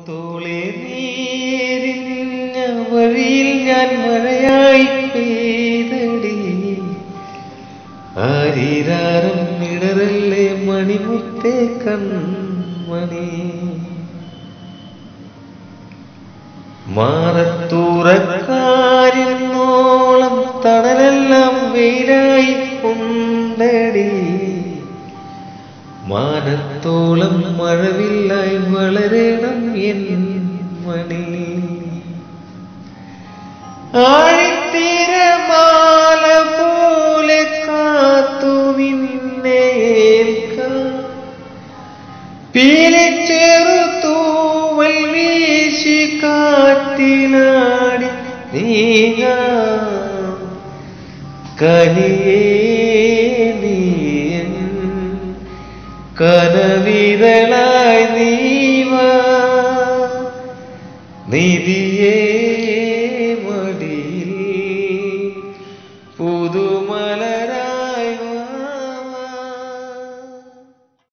മുത്തോളെ നീരിഞ്ഞ വഴിയിൽ ഞാൻ മഴയായി പെയ്തടി ആരീരാരം ഇടറല്ലേ മണിമുത്തേ കൺമണി മാറത്തൂറക്കാരിന്നോളം തണലെല്ലാം വെയിലായി കൊണ്ടടി മാനത്തോളം മഴവില്ലായി വളരണം എൻ മണി ആഴിത്തിരമാല പോലെ കാത്തു നിന്നെ ഏൽക്കാം പീലിച്ചെറു തൂവൽ വീശി കാറ്റിലാടി നീങ്ങാം കനിയേ നീയൻ കനവിരലായി നീവാ നിധിയേ മടിയിൽ പുതുമ